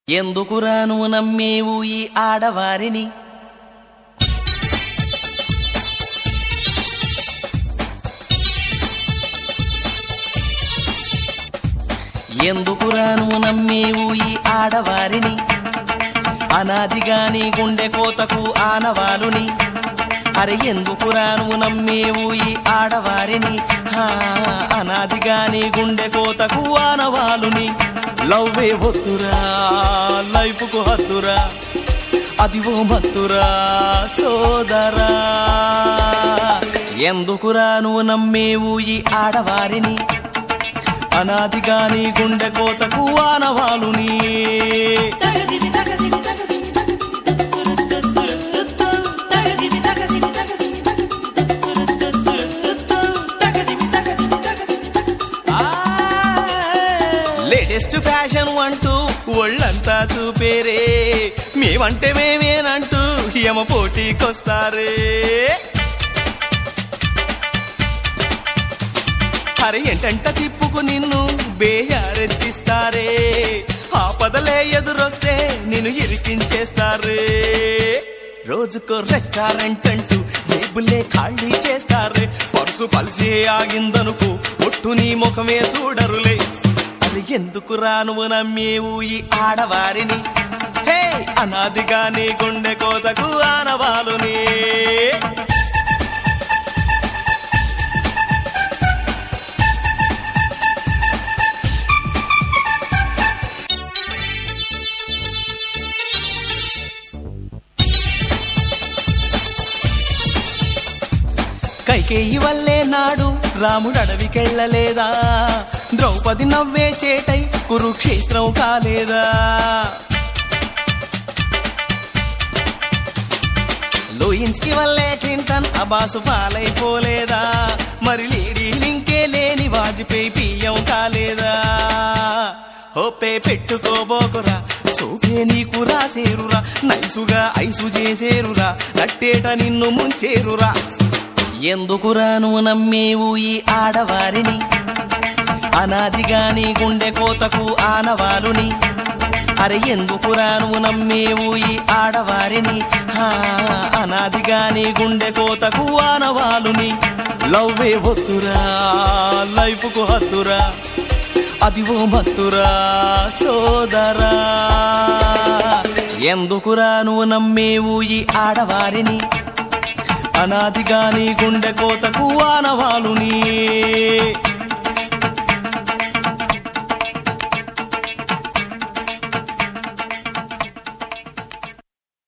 ఎందుకురా నువ్వు నమ్మేవు ఈ ఆడవారిని ఎందుకురా నువ్వు నమ్మేవు ఈ ఆడవారిని అనాదిగా నీ గుండె కోతకు ఆనవాలుని అరే ఎందుకురా నువ్వు నమ్మేవు ఈ ఆడవారిని హా, అనాదిగా నీ గుండె కోతకు ఆనవాలుని లవ్వే వద్దురా లైఫ్కు హద్దురా అదివో మత్తురా సోదరా ఎందుకురా నువ్వు నమ్మేవు ఈ ఆడవారిని అనాదిగా నీ గుండె కోతకు ఆనవాలుని లేటెస్ట్ ఫ్యాషన్ అంటూ ఒళ్ళంతా చూపేరే మేమంటే మేమేనంటూ యమ పోటీకొస్తారే అరే ఏంటంట తిప్పుకు నిన్ను బేజారెత్తిస్తారే ఆపదలే ఎదురొస్తే నిన్ను ఇరికించేస్తారే రోజుకో రెస్టారెంట్ అంటూ జేబులే ఖాళీ చేస్తారే పర్సు పలిసి ఆగిందనుకో ఒట్టు నీ ముఖమే చూడరులే అది ఎందుకు రానువు నమ్మేవు ఈ ఆడవారిని హే అనాదిగా నీ గుండె కోతకు ఆనవాలుని కైకేయి వల్లే నాడు రాముడు అడవికెళ్ళలేదా ద్రౌపది నవ్వే చేటై కురుక్షేత్రం కాలేదా లూయిన్స్కి వల్లే క్లింటన్ అబాసు పాలైపోలేదా మరి లేడీ లింకే లేని వాజ్పేయి పియ్యం కాలేదా హోపే పెట్టుకోబోకురా సోపే నీకు రాసేరురా నైసుగా ఐసు చేసేరురా నట్టేట నిన్ను ముంచేరురా ఎందుకురా నువ్వు నమ్మేవు ఈ ఆడవారిని అనాదిగా నీ గుండె కోతకు ఆనవాలుని అరే ఎందుకురా నువ్వు నమ్మేవు ఈ ఆడవారిని హా, అనాదిగా నీ గుండె కోతకు ఆనవాలుని లవ్వే వద్దురా లైఫ్కు హద్దురా అదివో మత్తురా సోదరా ఎందుకురా నువ్వు నమ్మేవు ఈ ఆడవారిని అనాదిగా నీ గుండె కోతకు ఆనవాలుని